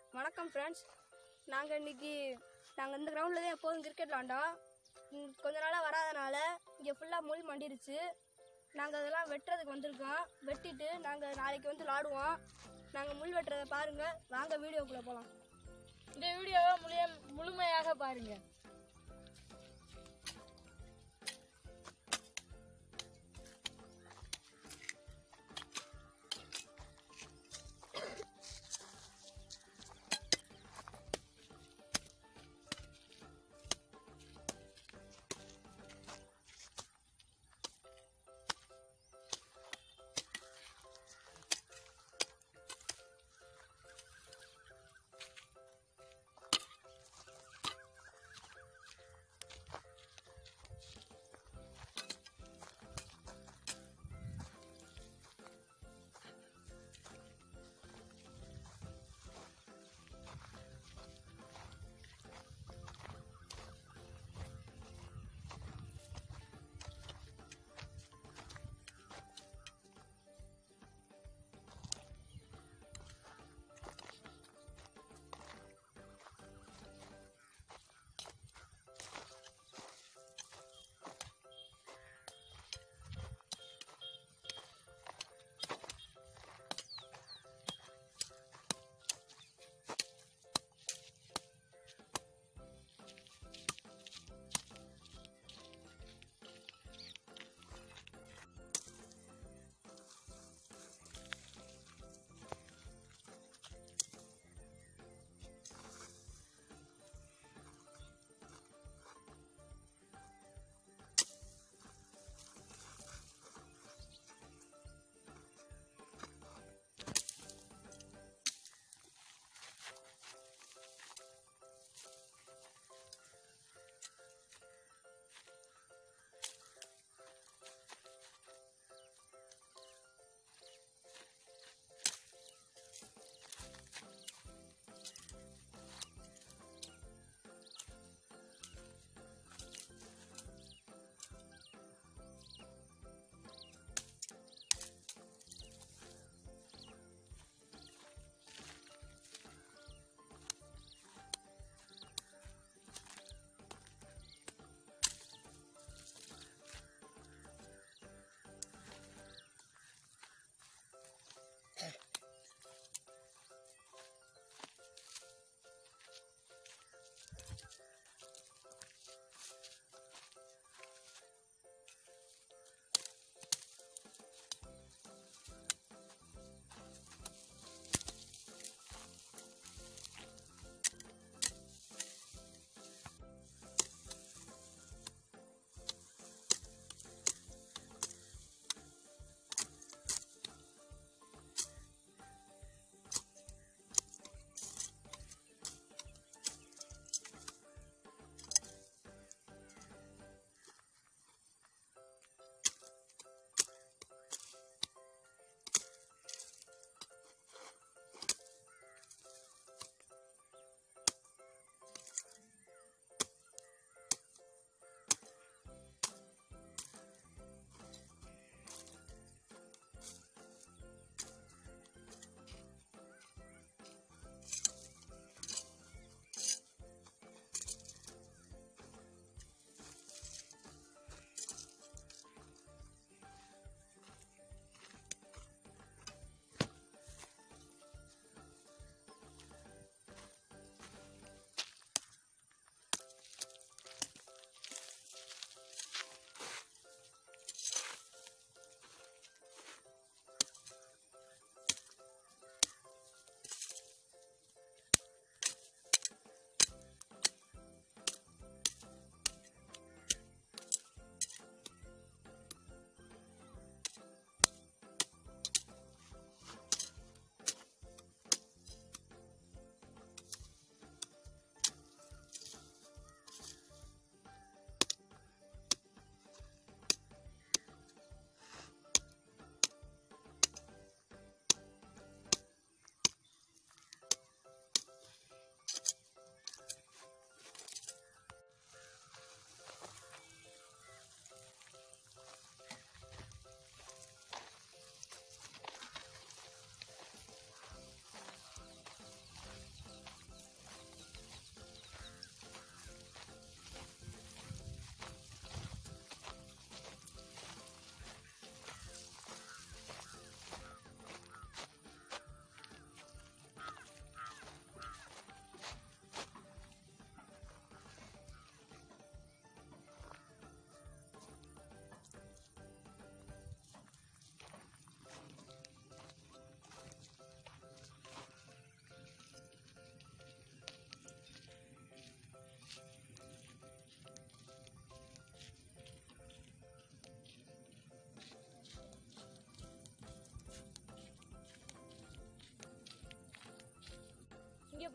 வணக்கம் ஃப்ரெண்ட்ஸ் நாங்கள் இன்னைக்கு நாங்கள் இந்த கிரவுண்டில் தான் எப்போதும் கிரிக்கெட் விளாண்டோம் ம், கொஞ்ச நாளாக வராதனால இங்கே ஃபுல்லாக முள் மண்டிருச்சு நாங்கள் அதெல்லாம் வெட்டுறதுக்கு வந்திருக்கோம் வெட்டிட்டு நாங்கள் நாளைக்கு வந்து விளாடுவோம் நாங்கள் முள் வெட்டுறதை பாருங்கள் வாங்க வீடியோக்குள்ளே போகலாம் இந்த வீடியோவை முழுய முழுமையாக பாருங்க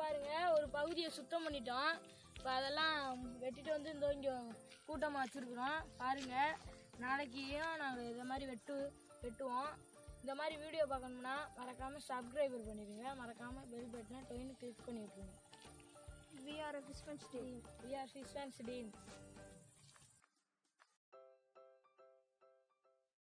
பாருங்க ஒரு பகுதியை சுத்தம் பண்ணிட்டோம் இப்போ அதெல்லாம் வெட்டிட்டு வந்து இந்த இங்கே கூட்டமாக வச்சுருக்குறோம் பாருங்க நாளைக்கும் நாங்கள் இதை மாதிரி வெட்டு வெட்டுவோம் இந்த மாதிரி வீடியோ பார்க்கணும்னா மறக்காமல் சப்ஸ்கிரைபர் பண்ணிடுங்க மறக்காமல் பெல் பட்டனை டொயின்னு கிளிக் பண்ணி விட்ருங்க we are fish team We are Fish Fans Team.